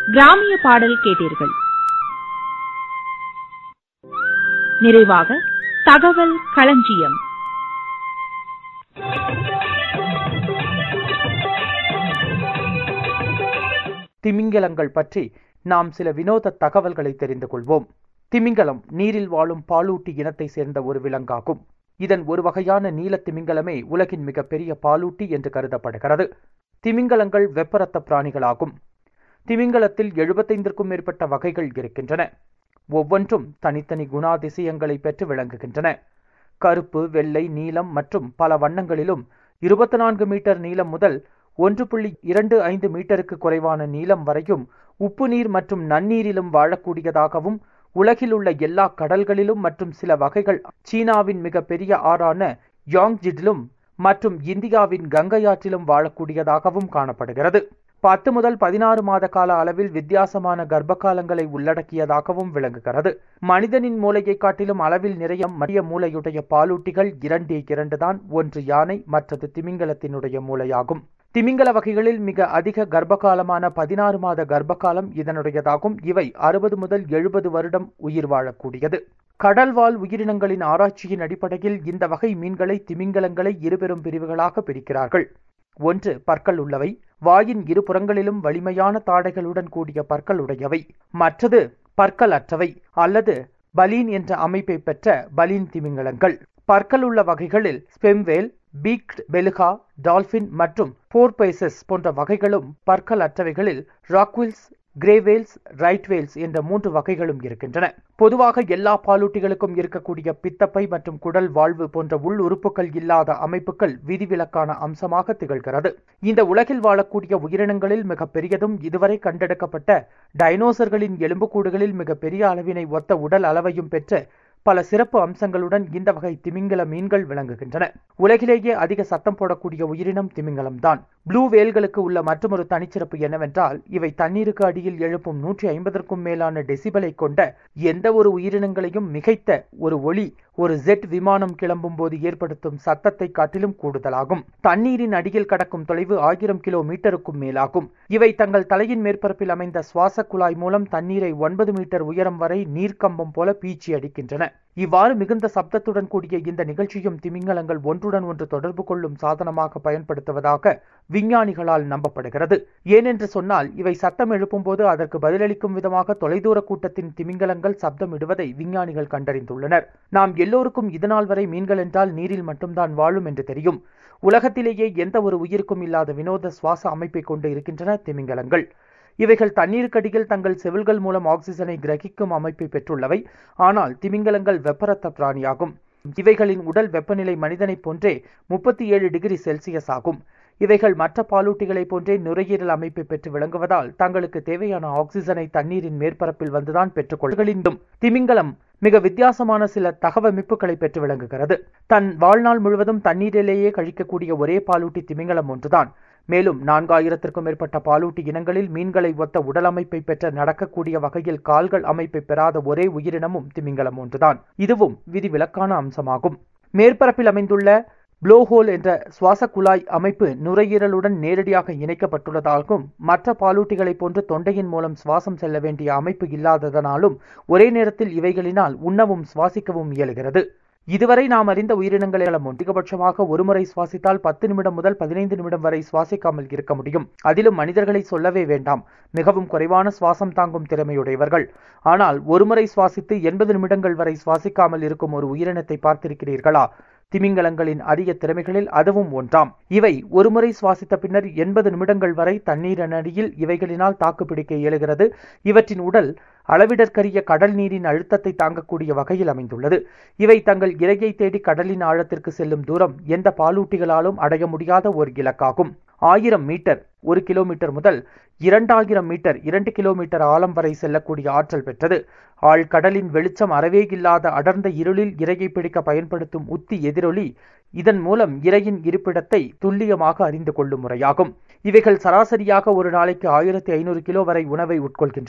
கிராமிய பாடல் கேட்டீர்கள் நிறைவாக தகவல் களஞ்சியம் திமிங்கலங்கள் பற்றி நாம் சில வினோத தகவல்களை தெரிந்து கொள்வோம் திமிங்கலம் நீரில் வாழும் பாலூட்டி இனத்தை சேர்ந்த ஒரு விலங்காகும் இதன் ஒரு வகையான நீல திமிங்கலமே உலகின் மிகப்பெரிய பாலூட்டி என்று கருதப்படுகிறது திமிங்கலங்கள் வெப்பரத்த பிராணிகளாகும் திமிங்கலத்தில் எழுபத்தைந்திற்கும் மேற்பட்ட வகைகள் இருக்கின்றன ஒவ்வொன்றும் தனித்தனி குணாதிசயங்களை பெற்று விளங்குகின்றன கருப்பு வெள்ளை நீலம் மற்றும் பல வண்ணங்களிலும் இருபத்தி நான்கு மீட்டர் நீளம் முதல் ஒன்று புள்ளி இரண்டு ஐந்து மீட்டருக்கு குறைவான நீளம் வரையும் உப்பு நீர் மற்றும் நன்னீரிலும் வாழக்கூடியதாகவும் உலகில் உள்ள எல்லா கடல்களிலும் மற்றும் சில வகைகள் சீனாவின் மிகப்பெரிய ஆறான யாங்ஜிடிலும் மற்றும் இந்தியாவின் கங்கையாற்றிலும் வாழக்கூடியதாகவும் காணப்படுகிறது பத்து முதல் பதினாறு மாத கால அளவில் வித்தியாசமான கர்ப்பகாலங்களை உள்ளடக்கியதாகவும் விளங்குகிறது மனிதனின் மூளையை காட்டிலும் அளவில் நிறைய மடிய மூளையுடைய பாலூட்டிகள் இரண்டே இரண்டுதான் ஒன்று யானை மற்றது திமிங்கலத்தினுடைய மூளையாகும் திமிங்கல வகைகளில் மிக அதிக கர்ப்பகாலமான பதினாறு மாத கர்ப்பகாலம் இதனுடையதாகும் இவை அறுபது முதல் எழுபது வருடம் உயிர் வாழக்கூடியது கடல்வாழ் உயிரினங்களின் ஆராய்ச்சியின் அடிப்படையில் இந்த வகை மீன்களை திமிங்கலங்களை இருபெரும் பிரிவுகளாக பிரிக்கிறார்கள் ஒன்று பற்கள் உள்ளவை வாயின் இரு புறங்களிலும் வலிமையான தாடைகளுடன் கூடிய பற்கள் உடையவை மற்றது பற்கள் அற்றவை அல்லது பலீன் என்ற அமைப்பை பெற்ற பலீன் திமிங்கலங்கள் பற்கள் உள்ள வகைகளில் ஸ்பெம்வேல் பீக்ட் பெலுகா டால்பின் மற்றும் போர்பைசஸ் போன்ற வகைகளும் பற்கள் அற்றவைகளில் ராக்வில்ஸ் கிரேவேல்ஸ் ரைட்வேல்ஸ் என்ற மூன்று வகைகளும் இருக்கின்றன பொதுவாக எல்லா பாலூட்டிகளுக்கும் இருக்கக்கூடிய பித்தப்பை மற்றும் குடல் வாழ்வு போன்ற உள் உறுப்புகள் இல்லாத அமைப்புகள் விதிவிலக்கான அம்சமாக திகழ்கிறது இந்த உலகில் வாழக்கூடிய உயிரினங்களில் மிக பெரியதும் இதுவரை கண்டெடுக்கப்பட்ட டைனோசர்களின் எலும்புக்கூடுகளில் மிக பெரிய அளவினை ஒத்த உடல் அளவையும் பெற்ற பல சிறப்பு அம்சங்களுடன் இந்த வகை திமிங்கல மீன்கள் விளங்குகின்றன உலகிலேயே அதிக சத்தம் போடக்கூடிய உயிரினம் திமிங்கலம் தான் ப்ளூ வேல்களுக்கு உள்ள மற்றொரு தனிச்சிறப்பு என்னவென்றால் இவை தண்ணீருக்கு அடியில் எழுப்பும் நூற்றி ஐம்பதற்கும் மேலான டெசிபலை கொண்ட எந்த ஒரு உயிரினங்களையும் மிகைத்த ஒரு ஒளி ஒரு ஜெட் விமானம் கிளம்பும் போது ஏற்படுத்தும் சத்தத்தை காட்டிலும் கூடுதலாகும் தண்ணீரின் அடியில் கடக்கும் தொலைவு ஆயிரம் கிலோ மீட்டருக்கும் மேலாகும் இவை தங்கள் தலையின் மேற்பரப்பில் அமைந்த சுவாச குழாய் மூலம் தண்ணீரை ஒன்பது மீட்டர் உயரம் வரை நீர்க்கம்பம் போல பீச்சி அடிக்கின்றன இவ்வாறு மிகுந்த சப்தத்துடன் கூடிய இந்த நிகழ்ச்சியும் திமிங்கலங்கள் ஒன்றுடன் ஒன்று தொடர்பு கொள்ளும் சாதனமாக பயன்படுத்துவதாக விஞ்ஞானிகளால் நம்பப்படுகிறது ஏனென்று சொன்னால் இவை சத்தம் எழுப்பும்போது அதற்கு பதிலளிக்கும் விதமாக தொலைதூர கூட்டத்தின் திமிங்கலங்கள் சப்தம் இடுவதை விஞ்ஞானிகள் கண்டறிந்துள்ளனர் நாம் எல்லோருக்கும் இதுநாள் வரை மீன்கள் என்றால் நீரில் மட்டும்தான் வாழும் என்று தெரியும் உலகத்திலேயே எந்த ஒரு உயிருக்கும் இல்லாத வினோத சுவாச அமைப்பை கொண்டு இருக்கின்றன திமிங்கலங்கள் இவைகள் தண்ணீருக்கடியில் தங்கள் செவில்கள் மூலம் ஆக்சிஜனை கிரகிக்கும் அமைப்பை பெற்றுள்ளவை ஆனால் திமிங்கலங்கள் வெப்பரத்த பிராணியாகும் இவைகளின் உடல் வெப்பநிலை மனிதனைப் போன்றே முப்பத்தி ஏழு டிகிரி செல்சியஸ் ஆகும் இவைகள் மற்ற பாலூட்டிகளைப் போன்றே நுரையீரல் அமைப்பை பெற்று விளங்குவதால் தங்களுக்கு தேவையான ஆக்சிஜனை தண்ணீரின் மேற்பரப்பில் வந்துதான் பெற்றுக்கொள்கின்றும் திமிங்கலம் மிக வித்தியாசமான சில தகவமைப்புகளை பெற்று விளங்குகிறது தன் வாழ்நாள் முழுவதும் தண்ணீரிலேயே கழிக்கக்கூடிய ஒரே பாலூட்டி திமிங்கலம் ஒன்றுதான் மேலும் நான்காயிரத்திற்கும் மேற்பட்ட பாலூட்டி இனங்களில் மீன்களை ஒத்த உடலமைப்பை பெற்ற நடக்கக்கூடிய வகையில் கால்கள் அமைப்பை பெறாத ஒரே உயிரினமும் திமிங்கலம் ஒன்றுதான் இதுவும் விதிவிலக்கான அம்சமாகும் மேற்பரப்பில் அமைந்துள்ள ப்ளோஹோல் என்ற சுவாச குழாய் அமைப்பு நுரையீரலுடன் நேரடியாக இணைக்கப்பட்டுள்ளதாகவும் மற்ற பாலூட்டிகளைப் போன்று தொண்டையின் மூலம் சுவாசம் செல்ல வேண்டிய அமைப்பு இல்லாததனாலும் ஒரே நேரத்தில் இவைகளினால் உண்ணவும் சுவாசிக்கவும் இயலுகிறது இதுவரை நாம் அறிந்த உயிரினங்களிலும் அதிகபட்சமாக ஒருமுறை சுவாசித்தால் பத்து நிமிடம் முதல் பதினைந்து நிமிடம் வரை சுவாசிக்காமல் இருக்க முடியும் அதிலும் மனிதர்களை சொல்லவே வேண்டாம் மிகவும் குறைவான சுவாசம் தாங்கும் திறமையுடையவர்கள் ஆனால் ஒருமுறை சுவாசித்து எண்பது நிமிடங்கள் வரை சுவாசிக்காமல் இருக்கும் ஒரு உயிரினத்தை பார்த்திருக்கிறீர்களா திமிங்கலங்களின் அரிய திறமைகளில் அதுவும் ஒன்றாம் இவை ஒருமுறை சுவாசித்த பின்னர் எண்பது நிமிடங்கள் வரை தண்ணீரின் அடியில் இவைகளினால் தாக்குப்பிடிக்க இயலுகிறது இவற்றின் உடல் அளவிடற்கரிய கடல் நீரின் அழுத்தத்தை தாங்கக்கூடிய வகையில் அமைந்துள்ளது இவை தங்கள் இரையை தேடி கடலின் ஆழத்திற்கு செல்லும் தூரம் எந்த பாலூட்டிகளாலும் அடைய முடியாத ஒரு இலக்காகும் ஆயிரம் மீட்டர் ஒரு கிலோமீட்டர் முதல் இரண்டாயிரம் மீட்டர் இரண்டு கிலோமீட்டர் ஆழம் வரை செல்லக்கூடிய ஆற்றல் பெற்றது ஆழ்கடலின் வெளிச்சம் அறவே இல்லாத அடர்ந்த இருளில் இரையை பிடிக்க பயன்படுத்தும் உத்தி எதிரொலி இதன் மூலம் இரையின் இருப்பிடத்தை துல்லியமாக அறிந்து கொள்ளும் முறையாகும் இவைகள் சராசரியாக ஒரு நாளைக்கு ஆயிரத்தி ஐநூறு கிலோ வரை உணவை உட்கொள்கின்றன